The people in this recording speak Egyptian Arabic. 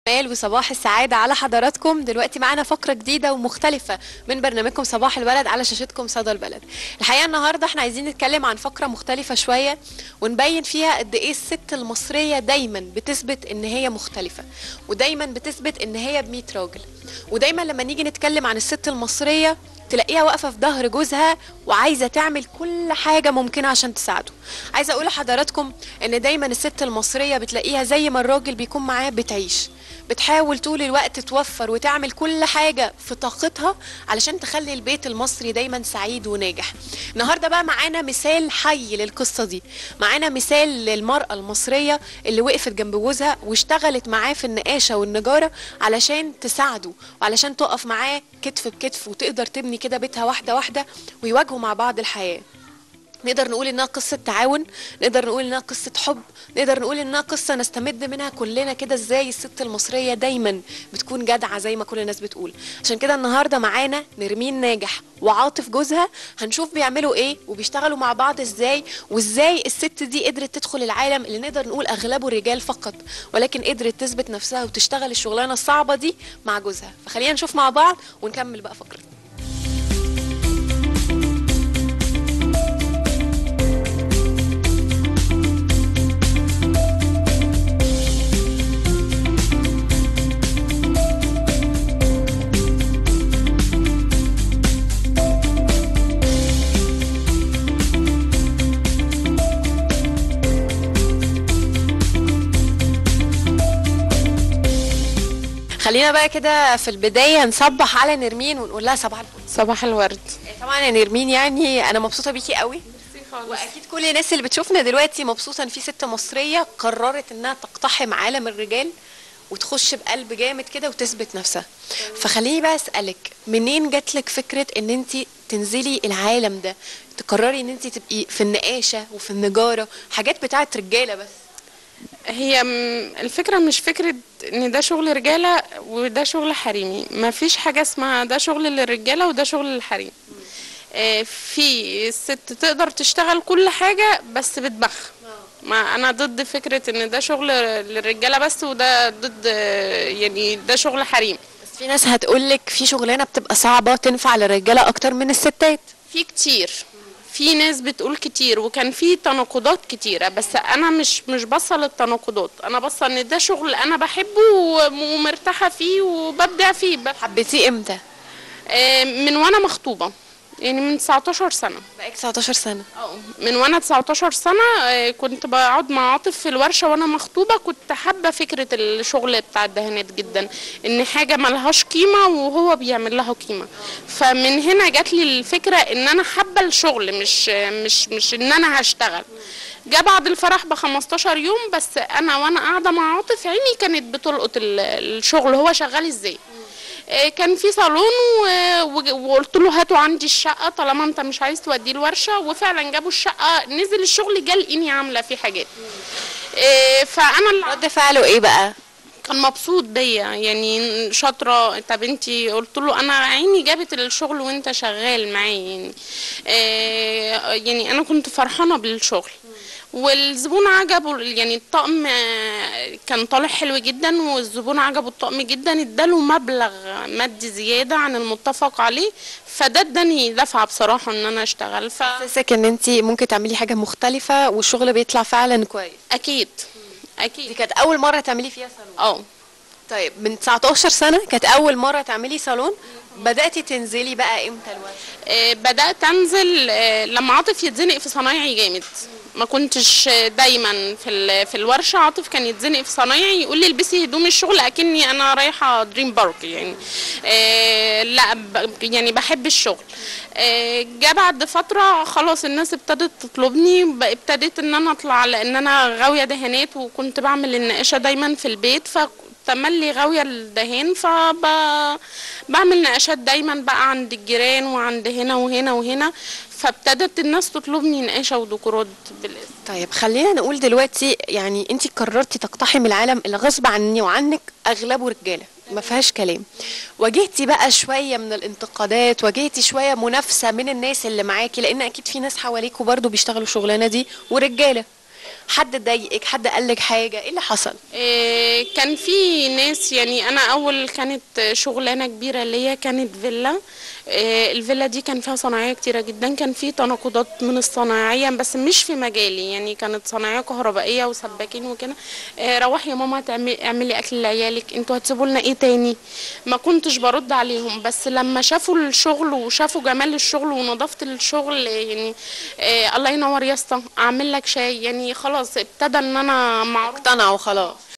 جمال وصباح السعادة على حضراتكم دلوقتي معانا فقرة جديدة ومختلفة من برنامجكم صباح البلد على شاشتكم صدى البلد الحقيقة النهاردة احنا عايزين نتكلم عن فقرة مختلفة شوية ونبين فيها قد ايه الست المصرية دايما بتثبت ان هي مختلفة ودايما بتثبت ان هي بمية راجل ودايما لما نيجي نتكلم عن الست المصرية تلاقيها واقفه في ظهر جوزها وعايزه تعمل كل حاجه ممكنه عشان تساعده عايزه اقول لحضراتكم ان دايما الست المصريه بتلاقيها زي ما الراجل بيكون معاه بتعيش بتحاول طول الوقت توفر وتعمل كل حاجه في طاقتها علشان تخلي البيت المصري دايما سعيد وناجح النهارده بقى معانا مثال حي للقصه دي معانا مثال للمراه المصريه اللي وقفت جنب جوزها واشتغلت معاه في النقاشه والنجاره علشان تساعده وعلشان تقف معاه كتف بكتف وتقدر تبني كده بيتها واحده واحده ويواجهوا مع بعض الحياه نقدر نقول انها قصة تعاون نقدر نقول انها قصة حب نقدر نقول انها قصة نستمد منها كلنا كده ازاي الست المصرية دايما بتكون جدعة زي ما كل الناس بتقول عشان كده النهاردة معانا نرمين ناجح وعاطف جوزها هنشوف بيعملوا ايه وبيشتغلوا مع بعض ازاي وازاي الست دي قدرت تدخل العالم اللي نقدر نقول اغلبه رجال فقط ولكن قدرت تثبت نفسها وتشتغل الشغلانة الصعبة دي مع جوزها فخلينا نشوف مع بعض ونكمل بقى فقرتنا خلينا بقى كده في البداية نصبح على نرمين ونقول لها صباح الفل صباح الورد طبعا يا نرمين يعني انا مبسوطة بيكي قوي واكيد كل الناس اللي بتشوفنا دلوقتي مبسوطة ان في ست مصرية قررت انها تقتحم عالم الرجال وتخش بقلب جامد كده وتثبت نفسها فخليني بقى اسالك منين جاتلك فكره ان انت تنزلي العالم ده تقرري ان انت تبقي في النقاشه وفي النجاره حاجات بتاعت رجاله بس هي م- الفكرة مش فكرة ان ده شغل رجالة وده شغل حريمي ما فيش حاجة اسمها ده شغل للرجالة وده شغل للحريم آه، في الست تقدر تشتغل كل حاجة بس بدماغها ما انا ضد فكرة ان ده شغل للرجالة بس وده ضد آه، يعني ده شغل حريم بس في ناس هتقولك في شغلانه بتبقى صعبه تنفع للرجاله اكتر من الستات في كتير في ناس بتقول كتير وكان في تناقضات كتيرة بس انا مش مش باصه للتناقضات انا باصه ان ده شغل انا بحبه ومرتاحه فيه وببدع فيه ب- حبيتيه امتى آه، من وانا مخطوبه يعني من 19 سنه بقالك 19 سنه اه من وانا 19 سنه آه، كنت بقعد مع عاطف في الورشه وانا مخطوبه كنت حابه فكره الشغل بتاع الدهانات جدا ان حاجه ملهاش قيمه وهو بيعمل لها قيمه فمن هنا جات لي الفكره ان انا حابه الشغل مش مش مش ان انا هشتغل جه بعد الفرح ب 15 يوم بس انا وانا قاعده مع عاطف عيني كانت بتلقط ال- الشغل هو شغال ازاي آه، كان في صالون و- و- وقلت له هاتوا عندي الشقه طالما انت مش عايز توديه الورشه وفعلا جابوا الشقه نزل الشغل جه لقيني عامله فيه حاجات آه، فانا اللي رد فعله ايه بقى كان مبسوط بيا يعني شاطره طب انت قلت له انا عيني جابت الشغل وانت شغال معايا يعني آه، يعني انا كنت فرحانه بالشغل والزبون عجبه يعني الطقم آه، كان طالع حلو جدا والزبون عجبه الطقم جدا اداله مبلغ مادي زياده عن المتفق عليه فده اداني دفعه بصراحه ان انا اشتغل احساسك ان انت ممكن تعملي حاجه مختلفه والشغل بيطلع فعلا كويس فاكيد دي اكيد كانت اول مره تعملي فيها صالون اه طيب من 19 سنه كانت اول مره تعملي صالون بداتي تنزلي بقى امتى الورشه آه، بدأت أنزل آه، لما عاطف يتزنق في صنايعي جامد ما كنتش آه، دايما في ال- في الورشه عاطف كان يتزنق في صنايعي يقول لي البسي هدوم الشغل اكني انا رايحه دريم بارك يعني آه، لا ب- يعني بحب الشغل آه، جه بعد فتره خلاص الناس ابتدت تطلبني ب- ابتديت ان انا اطلع لان انا غاويه دهانات وكنت بعمل النقاشه دايما في البيت ف تملي غاوية الدهان فبعمل نقاشات دايما بقى عند الجيران وعند هنا وهنا وهنا فابتدت الناس تطلبني نقاشة وديكورات بالاسم طيب خلينا نقول دلوقتي يعني انت قررتي تقتحمي العالم اللي غصب عني وعنك اغلبه رجاله ما فيهاش كلام واجهتي بقى شويه من الانتقادات واجهتي شويه منافسه من الناس اللي معاكي لان اكيد في ناس حواليكوا برضو بيشتغلوا الشغلانه دي ورجاله حد ضايقك حد قالك حاجه ايه اللي حصل إيه، كان في ناس يعني انا اول كانت شغلانه كبيره ليا كانت فيلا إيه، الفيلا دي كان فيها صناعيه كتيره جدا كان في تناقضات من الصناعيه بس مش في مجالي يعني كانت صناعيه كهربائيه وسباكين وكده إيه، روحي يا ماما تعملي اعملي اكل لعيالك انتوا هتسيبوا لنا ايه تاني ما كنتش برد عليهم بس لما شافوا الشغل وشافوا جمال الشغل ونظافه الشغل يعني إيه، الله ينور يا اسطى اعمل لك شاي يعني خلاص ابتدى ان انا معروف اقتنعوا خلاص